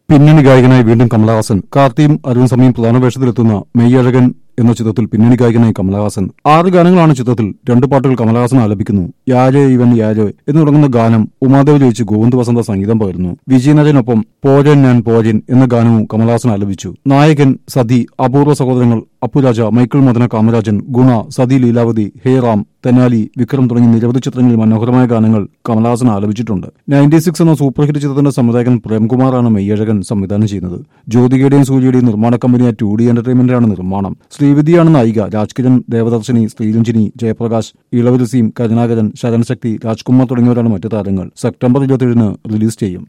പിന്നണി ഗായകനായി വീണ്ടും കമലഹാസൻ കാർത്തിയും അരുൺ സമയും പ്രധാന വേഷത്തിലെത്തുന്ന മെയ്യഴകൻ എന്ന ചിത്രത്തിൽ പിന്നണി ഗായകനായി കമലഹാസൻ ആറ് ഗാനങ്ങളാണ് ചിത്രത്തിൽ രണ്ട് പാട്ടുകൾ കമലഹാസൻ ആലപിക്കുന്നു യാരേ ഇവൻ യാരേ എന്ന് തുടങ്ങുന്ന ഗാനം ഉമാദേവ് ജയിച്ച് ഗോവിന്ദ് വസന്ത സംഗീതം പകരുന്നു വിജയനരനൊപ്പം പോരൻ ഞാൻ പോരൻ എന്ന ഗാനവും കമലഹാസൻ ആലപിച്ചു നായകൻ സതി അപൂർവ സഹോദരങ്ങൾ അപ്പുരാജ മൈക്കിൾ മദന കാമരാജൻ ഗുണ സതി ലീലാവതി ഹേറാം തെനാലി വിക്രം തുടങ്ങി നിരവധി ചിത്രങ്ങളിൽ മനോഹരമായ ഗാനങ്ങൾ കമലഹാസൻ ആലപിച്ചിട്ടുണ്ട് നയൻറ്റി സിക്സ് എന്ന സൂപ്പർ ഹിറ്റ് ചിത്രത്തിന്റെ സംവിധായകൻ പ്രേംകുമാറാണ് മെയ്യഴകൻ സംവിധാനം ചെയ്യുന്നത് ജ്യോതികയുടെയും സൂര്യയുടെയും നിർമ്മാണ കമ്പനിയായ ടു ഡി എന്റർടൈൻമെന്റാണ് നിർമ്മാണം ശ്രീവിദ്യയാണ് നായിക രാജ്കിരൺ ദേവദർശിനി ശ്രീരഞ്ജിനി ജയപ്രകാശ് ഇളവരസിയും കരുണാകരൻ ശരൺശക്തി രാജ്കുമാർ തുടങ്ങിയവരാണ് മറ്റു താരങ്ങൾ സെപ്റ്റംബർ ഇരുപത്തിയേഴിന് റിലീസ് ചെയ്യും